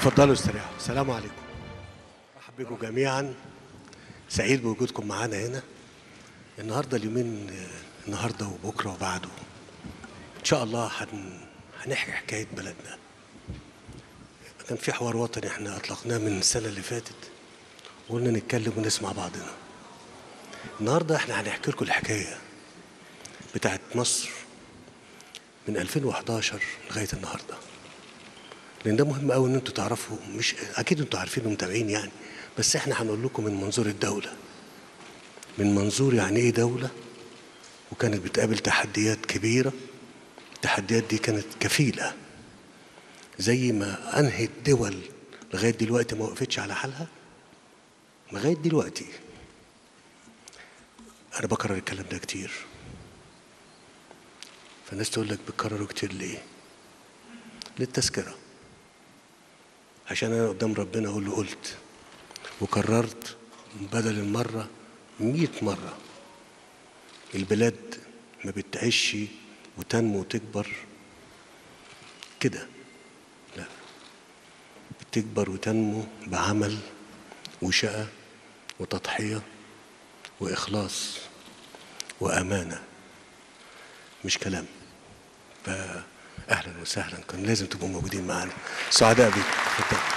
اتفضلوا استريحوا السلام عليكم مرحب بكم جميعا سعيد بوجودكم معانا هنا النهارده اليومين آه، النهارده وبكره وبعده ان شاء الله هن... هنحكي حكايه بلدنا كان في حوار وطني احنا اطلقناه من السنه اللي فاتت وقلنا نتكلم ونسمع بعضنا النهارده احنا هنحكي لكم الحكايه بتاعت مصر من 2011 لغايه النهارده لان ده مهم قوي ان انتوا تعرفوا مش اكيد انتوا عارفين ومتابعين يعني بس احنا هنقول لكم من منظور الدوله من منظور يعني ايه دوله وكانت بتقابل تحديات كبيره التحديات دي كانت كفيله زي ما انهت دول لغايه دلوقتي ما وقفتش على حالها لغايه دلوقتي انا بكرر الكلام ده كتير فالناس تقول لك بتكرره كتير ليه للتذكره عشان انا قدام ربنا اقول له قلت وكررت بدل المره مئة مرة البلاد ما بتعيش وتنمو وتكبر كده لا بتكبر وتنمو بعمل وشقة وتضحية وإخلاص وأمانة مش كلام فأهلا وسهلا كان لازم تبقوا موجودين معانا سعداء بيكم اتفضلوا.